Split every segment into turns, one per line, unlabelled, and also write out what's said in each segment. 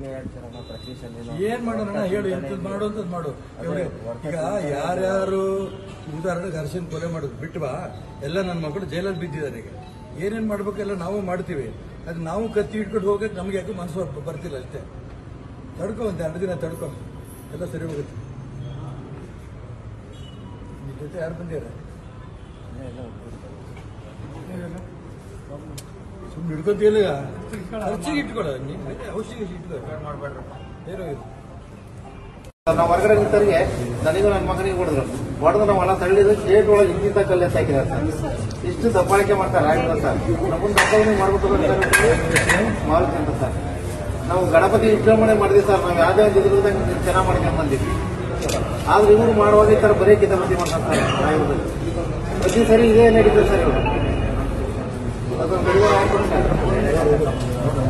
ಸುಳ್ಳು ಹೇಳ್ತಾರಣ್ಣ ಪ್ರತಿ ಸಲ
ಏನ್ ಮಾಡೋಣ ಹೇಳು ಇಂಥದ್ದು ಮಾಡು ಅಂತದ್ ಮಾಡು ಇವ್ರಿಗೆ ಈಗ ಯಾರ್ಯಾರು ಉದಾಹರಣೆಗೆ ಅರ್ಶನ್ ಕೊಲೆ ಮಾಡೋದು ಬಿಟ್ಟು ಬಾ ಎಲ್ಲ ನನ್ನ ಮಕ್ಕಳು ಜೈಲಲ್ಲಿ ಬಿದ್ದಿದ್ದಾರೆ ಈಗ ಏನೇನ್ ಮಾಡ್ಬೇಕೆಲ್ಲ ನಾವು ಮಾಡ್ತೀವಿ ಅದು ನಾವು ಕತ್ತಿ ಇಟ್ಕೊಂಡು ಹೋಗಕ್ಕೆ ನಮ್ಗೆ ಯಾಕೆ ಮನಸ್ಸು ಬ- ಬರ್ತಿಲ್ಲ ಅಷ್ಟೇ ತಡ್ಕೊ ಒಂದು ಎರಡು ದಿನ ತಡ್ಕೊ ಎಲ್ಲ ಸರಿ ಹೋಗುತ್ತೆ ನಿನ್ ಜೊತೆ ಯಾರು ಬಂದಿದ್ದಾರೆ ಸುಮ್ಮನೆ ಹಿಡ್ಕೊಂತಿಲ್ಲ ಖರ್ಚಿಗೆ ಇಟ್ಕೊಳ ಔಷಧಿಗೆ ಇಟ್ಕೊ ಏನೋ
ನಾವು ಹೊರಗಡೆ ನಿಂತವ್ರಿಗೆ ನನಗೂ ನನ್ನ ಮಗನಿಗೆ ಹೊಡೆದ್ರು ಹೊಡೆದು ನಾವು ಹೊಲ ತಳ್ಳಿದ್ರೆ ಗೇಟ್ ಒಳಗೆ ಇಂತಿಂತ ಕಲ್ಲು ಎತ್ತಾಕಿದ್ದಾರೆ ಸರ್ ಇಷ್ಟು ದಬ್ಬಾಳಿಕೆ ಮಾಡ್ತಾರೆ ಆಗಿಲ್ಲ ಸರ್ ನಮ್ಮನ್ನು ದಬ್ಬಾಳಿಕೆ ಮಾಡ್ಬೇಕು ಅಂತ ಮಾರುತಿ ಅಂತ ಸರ್ ನಾವು ಗಣಪತಿ ವಿಜೃಂಭಣೆ ಮಾಡಿದ್ವಿ ಸರ್ ನಾವು ಯಾವುದೇ ಒಂದು ಇದ್ರದಾಗ ಚೆನ್ನಾಗಿ ಮಾಡ್ಕೊಂಡು ಬಂದಿದ್ವಿ ಆದ್ರೆ ಇವರು ಮಾಡುವಾಗ ಈ ಥರ ಬರೀ ಕಿತಾಪತಿ ಮಾಡ್ತಾರೆ ಸರ್ ರಾಯದಲ್ಲಿ ಪ್ರತಿ ಸರಿ ಇದೇ ನಡೀತದೆ ಸರ್ ಇವರು ಅದೊಂದು ಬಿಡುಗಡೆ ಆಗ್ಬಿಟ್ಟು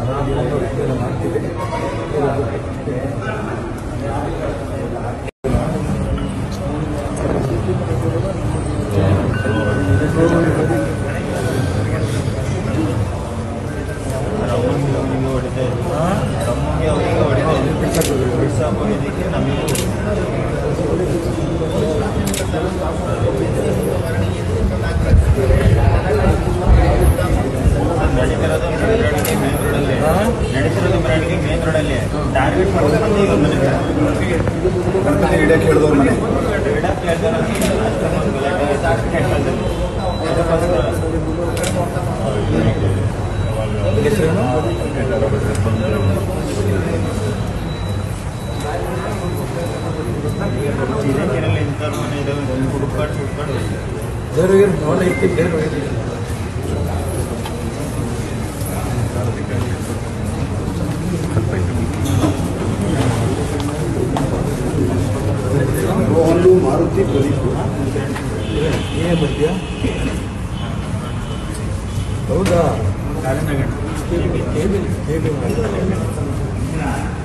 ನಡೀತಿರೋದು ಮೆರವಣಿಗೆ ಮೇನ್ ರೋಡಲ್ಲಿ ನಡೀತಿರೋದು ಮೆರವಣಿಗೆ ಮೇನ್ ರೋಡಲ್ಲಿ ಟಾರ್ಗೆಟ್ ಮಾಡ್ಕೊಂಡು ಈಗ ಬಂದಿದೆ
ಹಿಡಿಯಕ್ಕೆ ಹೇಳಿದವ್ರು ಮನೆ
ಇಡಕ್ಕೆ ಹೇಳ್ತಾರೆ ಅಷ್ಟೊಂದು ಗಲಾಟೆ ಜಾಸ್ತಿ ಹೇಳ್ತಾರೆ ಅದಕ್ಕೋಸ್ಕರ ಚಿರಕೆರೆಯಲ್ಲಿ ಇಂಥವ್ರ ಮನೆ ಇದಾವೆ ಹುಡುಕಾಡ್ ಹುಡುಕಾಡ್
ಬೇರೆ ನೋಡ ಇತ್ತು ಬೇರೆ ಹೋಗಿದ್ದೆ
ರೋಹಲ್ಲು ಮಾರುತಿ ಪ್ರದೀಪ್
ಏನೇ ಬರ್ತೀಯಾ ಹೌದಾ
ಕಾರಣಗಳು
ಕೇಬಲ್ ಕೇಬಲ್